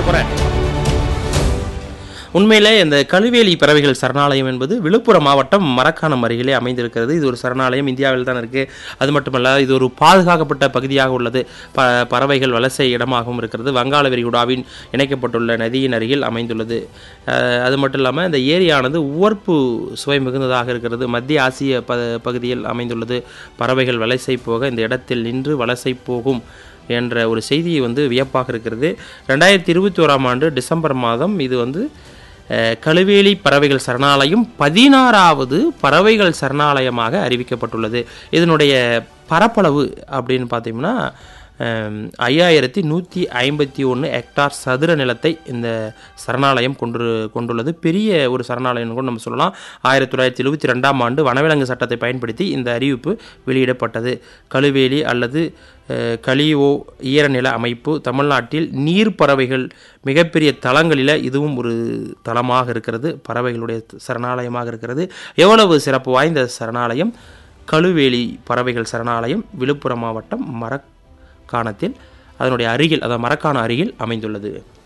போகிறேன் உண்மையிலே இந்த கழுவேலி பறவைகள் சரணாலயம் என்பது விழுப்புரம் மாவட்டம் மரக்காணம் அருகிலே அமைந்திருக்கிறது இது ஒரு சரணாலயம் இந்தியாவில் தான் இருக்குது அது மட்டுமல்ல இது ஒரு பாதுகாக்கப்பட்ட பகுதியாக உள்ளது ப பறவைகள் வலசை இடமாகவும் இருக்கிறது வங்காள விரிகுடாவின் இணைக்கப்பட்டுள்ள நதியின் அருகில் அமைந்துள்ளது அஹ், அது மட்டும் இல்லாமல் இந்த ஏரியானது உவர்ப்பு சுவை மிகுந்ததாக இருக்கிறது மத்திய ஆசிய ப பகுதியில் அமைந்துள்ளது பறவைகள் வலசை போக இந்த இடத்தில் நின்று வலசை போகும் என்ற ஒரு செய்தி வந்து வியப்பாக இருக்கிறது ரெண்டாயிரத்தி இருபத்தி ஓராம் ஆண்டு டிசம்பர் மாதம் இது வந்து அஹ், கழுவேலி பறவைகள் சரணாலயம் பதினாறாவது பறவைகள் சரணாலயமாக அறிவிக்கப்பட்டுள்ளது இதனுடைய பரப்பளவு அப்படின்னு பார்த்தீங்கன்னா ஐயாயிரத்தி நூற்றி ஐம்பத்தி ஒன்று ஹெக்டார் சதுர நிலத்தை இந்த சரணாலயம் கொண்டு கொண்டுள்ளது பெரிய ஒரு சரணாலயம் கூட நம்ம சொல்லலாம் ஆயிரத்தி தொள்ளாயிரத்தி எழுபத்தி ரெண்டாம் ஆண்டு வனவிலங்கு சட்டத்தை பயன்படுத்தி இந்த அறிவிப்பு வெளியிடப்பட்டது கழுவேலி அல்லது அஹ், கலியோ ஈரநில அமைப்பு தமிழ்நாட்டில் நீர் பறவைகள் மிகப்பெரிய தளங்களில் இதுவும் ஒரு தளமாக இருக்கிறது பறவைகளுடைய சரணாலயமாக இருக்கிறது எவ்வளவு சிறப்பு வாய்ந்த சரணாலயம் கழுவேலி பறவைகள் சரணாலயம் விழுப்புரம் மாவட்டம் மரக்காணத்தில் அதனுடைய அருகில் அதாவது மரக்காணம் அருகில் அமைந்துள்ளது